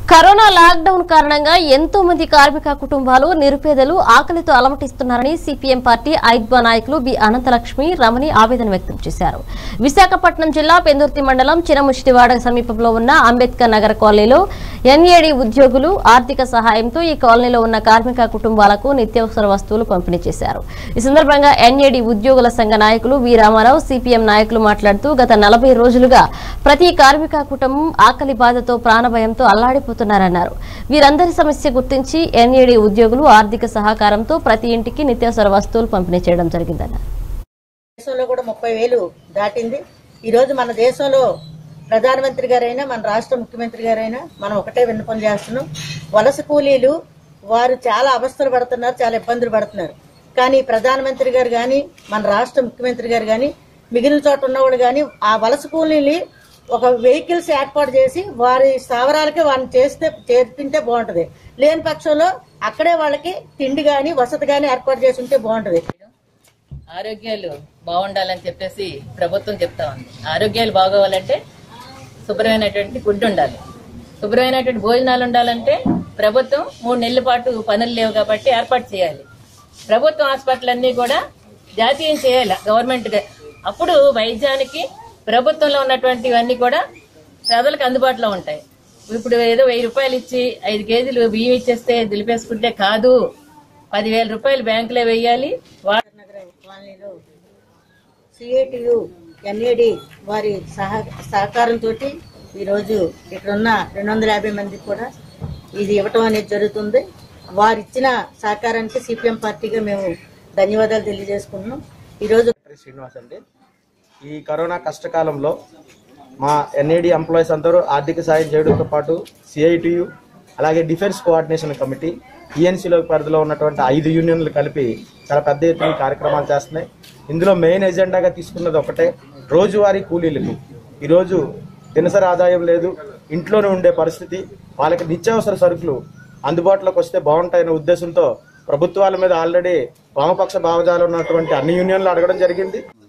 Corona lockdown కారణంగా ఎంతో మంది కార్మిక కుటుంబాలు నిరుపేదలు ఆకలితో అలమటిస్తున్నారని సిపిఎం పార్టీ ఐద్వా నాయకులు బి అనంతలక్ష్మి రమణి ఆవేదన వ్యక్తం చేశారు విశాఖపట్నం జిల్లా పెందుర్తి మండలం చినముష్టివాడ సమీపంలో ఉన్న అంబేద్కర్ నగర్ కాలనీలో ఎన్ఏడి ఉద్యోగులు ఆర్థిక సహాయంతో ఈ కాలనీలో ఉన్న కార్మిక కుటుంబాలకు నిత్యావసర వస్తువులు పంపిణీ చేశారు ఈ సందర్భంగా ఎన్ఏడి ఉద్యోగుల సంఘ నాయకులు వి రామారావు సిపిఎం నాయకులు మాట్లాడుతూ గత నలభై రోజులుగా ప్రతి కార్మిక కుటుంబం ఆకలి బాధతో ప్రాణభయంతో అల్లాడిపోతున్నారన్నారు వీరందరి సమస్య గుర్తించి ఎన్ఏడి ఉద్యోగులు ఆర్థిక సహకారంతో ప్రతి ఇంటికి నిత్యావసర వస్తువులు పంపిణీ చేయడం జరిగిందన్నారు దేశంలో కూడా ముప్పై వేలు దాటింది ఈరోజు మన దేశంలో ప్రధానమంత్రి గారైనా మన రాష్ట్ర ముఖ్యమంత్రి గారైనా మనం ఒకటే విన్నపం చేస్తున్నాం వలస కూలీలు వారు చాలా అవస్థలు పడుతున్నారు చాలా ఇబ్బందులు పడుతున్నారు కానీ ప్రధానమంత్రి గారు కానీ మన రాష్ట్ర ముఖ్యమంత్రి గారు కానీ మిగిలిన చోట ఉన్నవాడు కానీ ఆ వలస కూలీని ఒక వెహికల్స్ ఏర్పాటు చేసి వారి స్థావరాలకి వారిని చేస్తే చేర్పింటే బాగుంటది లేని పక్షంలో అక్కడే వాళ్ళకి తిండి గాని వసతి గాని ఏర్పాటు చేసి ఉంటే బాగుంటది ఆరోగ్యాలు బాగుండాలని చెప్పేసి ప్రభుత్వం చెప్తా ఉంది ఆరోగ్యాలు బాగోవాలంటే శుభ్రమైనటువంటి ఫుడ్ ఉండాలి శుభ్రమైనటువంటి భోజనాలు ఉండాలంటే ప్రభుత్వం మూడు నెలల పాటు పనులు లేవు కాబట్టి ఏర్పాటు చేయాలి ప్రభుత్వ హాస్పిటల్ అన్ని కూడా జాతీయం చేయాలి గవర్నమెంట్ గా. అప్పుడు వైద్యానికి ప్రభుత్వంలో ఉన్నటువంటివన్నీ కూడా ప్రజలకు అందుబాటులో ఉంటాయి ఇప్పుడు ఏదో వెయ్యి రూపాయలు ఇచ్చి ఐదు కేజీలు బియ్యం ఇచ్చేస్తే దులిపేసుకుంటే కాదు పదివేల రూపాయలు బ్యాంకులో వేయాలి వా- నగరం కాలనీలో సిఐటియు ఎన్ఏడి వారి సహ సహకారంతో ఈరోజు ఇక్కడ ఉన్న రెండు వందల యాభై మందికి కూడా ఇది ఇవ్వటం అనేది జరుగుతుంది వారు ఇచ్చిన సహకారానికి సిపిఎం పార్టీగా మేము ధన్యవాదాలు తెలియజేసుకుంటున్నాం ఈరోజు సెక్రటరీ శ్రీనివాస్ అండి ఈ కరోనా కష్టకాలంలో మా ఎన్ఏడి ఎంప్లాయీస్ అందరూ ఆర్థిక సాయం చేయడంతో పాటు సిఐటియు అలాగే డిఫెన్స్ కోఆర్డినేషన్ కమిటీ ఈఎన్సీలో పరిధిలో ఉన్నటువంటి ఐదు యూనియన్లు కలిపి చాలా పెద్ద ఎత్తున ఈ కార్యక్రమాలు చేస్తున్నాయి ఇందులో మెయిన్ ఎజెండాగా తీసుకున్నది ఒకటే రోజువారీ కూలీలకు ఈరోజు దినసరి ఆదాయం లేదు ఇంట్లోనే ఉండే పరిస్థితి వాళ్ళకి నిత్యావసర సరుకులు అందుబాటులోకి వస్తే బాగుంటాయనే ఉద్దేశంతో ప్రభుత్వాల మీద ఆల్రెడీ వామపక్ష భావజాలు ఉన్నటువంటి అన్ని యూనియన్లు అడగడం జరిగింది